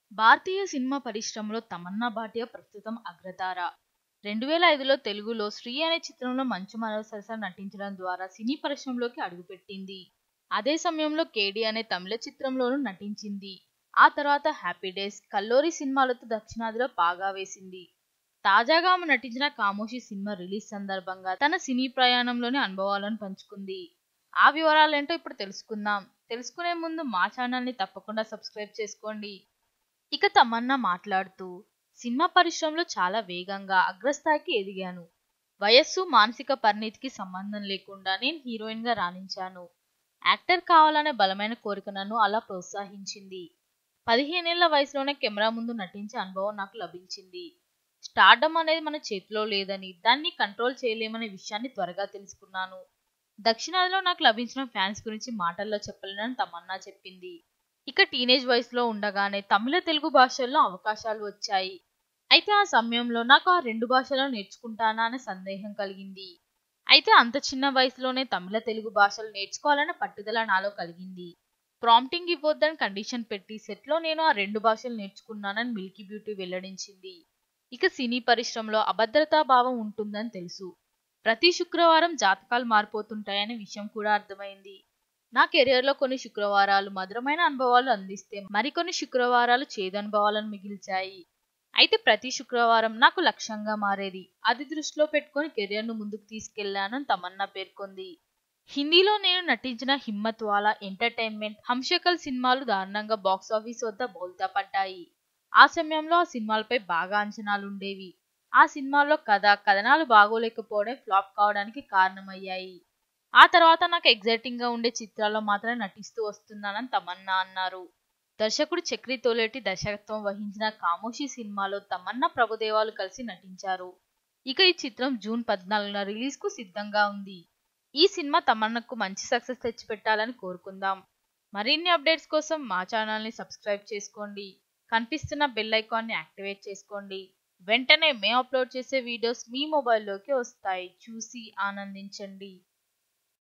భారతీయ cinema పరిశ్రమలో తమన్నా భాటియా ప్రస్తుతం అగ్రతార రెండు వేల ఐదులో తెలుగులో శ్రీ అనే చిత్రంలో మంచు మనోజ్ సరసన నటించడం ద్వారా సినీ పరిశ్రమలోకి అడుగుపెట్టింది అదే సమయంలో కేడి అనే తమిళ చిత్రంలోనూ నటించింది ఆ తర్వాత హ్యాపీ డేస్ కల్లోరి సినిమాలతో దక్షిణాదిలో బాగా వేసింది తాజాగా ఆమె నటించిన కామోషి సినిమా రిలీజ్ సందర్భంగా తన సినీ ప్రయాణంలోని అనుభవాలను పంచుకుంది ఆ వివరాలేంటో ఇప్పుడు తెలుసుకుందాం తెలుసుకునే ముందు మా ఛానల్ని తప్పకుండా సబ్స్క్రైబ్ చేసుకోండి ఇక తమన్నా మాట్లాడుతూ సినిమా పరిశ్రమలో చాలా వేగంగా అగ్రస్థాయికి ఎదిగాను వయస్సు మానసిక పరిణితికి సంబంధం లేకుండా నేను హీరోయిన్ గా రాణించాను యాక్టర్ కావాలనే బలమైన కోరిక నన్ను అలా ప్రోత్సహించింది పదిహేనేళ్ల వయసులోనే కెమెరా ముందు నటించే అనుభవం నాకు లభించింది స్టార్డమ్ అనేది మన చేతిలో లేదని దాన్ని కంట్రోల్ చేయలేమనే విషయాన్ని త్వరగా తెలుసుకున్నాను దక్షిణాదిలో నాకు లభించిన ఫ్యాన్స్ గురించి మాటల్లో చెప్పలేనని తమన్నా చెప్పింది ఇక టీనేజ్ వయసులో ఉండగానే తమిళ తెలుగు భాషల్లో అవకాశాలు వచ్చాయి అయితే ఆ సమయంలో నాకు ఆ రెండు భాషలు నేర్చుకుంటానా అనే సందేహం కలిగింది అయితే అంత చిన్న వయసులోనే తమిళ తెలుగు భాషలు నేర్చుకోవాలనే పట్టుదల నాలో కలిగింది ప్రాంప్టింగ్ ఇవ్వొద్దని కండిషన్ పెట్టి సెట్లో నేను ఆ రెండు భాషలు నేర్చుకున్నానని మిల్కీ బ్యూటీ వెల్లడించింది ఇక సినీ పరిశ్రమలో అభద్రతా భావం ఉంటుందని తెలుసు ప్రతి శుక్రవారం జాతకాలు మారిపోతుంటాయనే విషయం కూడా అర్థమైంది నా కెరియర్లో కొన్ని శుక్రవారాలు మధురమైన అనుభవాలు అందిస్తే మరికొన్ని శుక్రవారాలు చేదు అనుభవాలను మిగిల్చాయి అయితే ప్రతి శుక్రవారం నాకు లక్ష్యంగా మారేది అది దృష్టిలో పెట్టుకొని కెరియర్ను ముందుకు తీసుకెళ్లానని తమన్నా పేర్కొంది హిందీలో నేను నటించిన హిమ్మత్ వాలా ఎంటర్టైన్మెంట్ హంషకల్ సినిమాలు దారుణంగా బాక్సాఫీస్ వద్ద బోల్తా పడ్డాయి ఆ సమయంలో ఆ సినిమాలపై బాగా అంచనాలు ఉండేవి ఆ సినిమాల్లో కథ కథనాలు బాగోలేకపోవడం ఫ్లాప్ కావడానికి కారణమయ్యాయి ఆ తర్వాత నాకు ఎగ్జైటింగ్ గా ఉండే చిత్రాల్లో మాత్రమే నటిస్తూ వస్తున్నానని తమన్నా అన్నారు దర్శకుడు చక్రి తోలేటి దర్శకత్వం వహించిన కామోషి సినిమాలో తమన్నా ప్రభుదేవాలు కలిసి నటించారు ఇక ఈ చిత్రం జూన్ పద్నాలుగున రిలీజ్ కు సిద్ధంగా ఉంది ఈ సినిమా తమన్నకు మంచి సక్సెస్ తెచ్చిపెట్టాలని కోరుకుందాం మరిన్ని అప్డేట్స్ కోసం మా ఛానల్ని సబ్స్క్రైబ్ చేసుకోండి కనిపిస్తున్న బెల్ ఐకాన్ని యాక్టివేట్ చేసుకోండి వెంటనే మేము అప్లోడ్ చేసే వీడియోస్ మీ మొబైల్లోకి వస్తాయి చూసి ఆనందించండి